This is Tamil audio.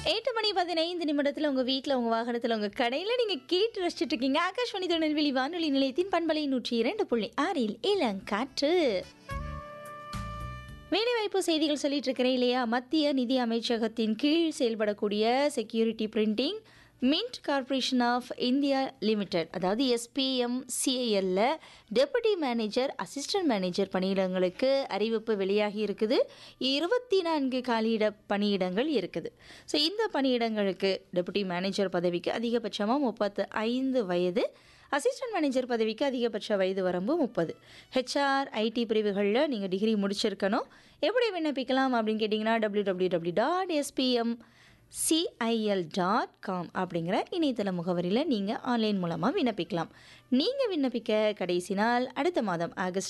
எட்டு மணி பதினைந்து நிமிடத்தில் உங்கள் வீட்டில் உங்கள் வாகனத்தில் உங்கள் கடையில் நீங்கள் கேட்டு ரசிச்சுட்டு இருக்கீங்க ஆகாஷ்வாணி திருநெல்வேலி வானொலி நிலையத்தின் பண்பலை நூற்றி இரண்டு புள்ளி ஆறில் இளங்காற்று வேலைவாய்ப்பு செய்திகள் சொல்லிட்டு இருக்கிறேன் இல்லையா மத்திய நிதி அமைச்சகத்தின் கீழ் செயல்படக்கூடிய security printing mint corporation of India limited அதாவது எஸ்பிஎம் சிஐஎல்ல டெபுட்டி மேனேஜர் அசிஸ்டன்ட் மேனேஜர் பணியிடங்களுக்கு அறிவிப்பு வெளியாகி இருக்குது இருபத்தி நான்கு காலியிட பணியிடங்கள் இருக்குது ஸோ இந்த பணியிடங்களுக்கு டெபுட்டி மேனேஜர் பதவிக்கு அதிகபட்சமாக முப்பத்து ஐந்து வயது அசிஸ்டன்ட் மேனேஜர் பதவிக்கு அதிகபட்ச வயது வரம்பு முப்பது ஹெச்ஆர் ஐடி பிரிவுகளில் நீங்கள் டிகிரி முடிச்சிருக்கணும் எப்படி விண்ணப்பிக்கலாம் அப்படின்னு கேட்டிங்கன்னா W W W dot SPM CIL dot com அப்படிங்கிற இணையதள முகவரியில் நீங்கள் ஆன்லைன் மூலமாக விண்ணப்பிக்கலாம் நீங்கள் விண்ணப்பிக்க கடைசி நாள் அடுத்த மாதம் ஆகஸ்ட்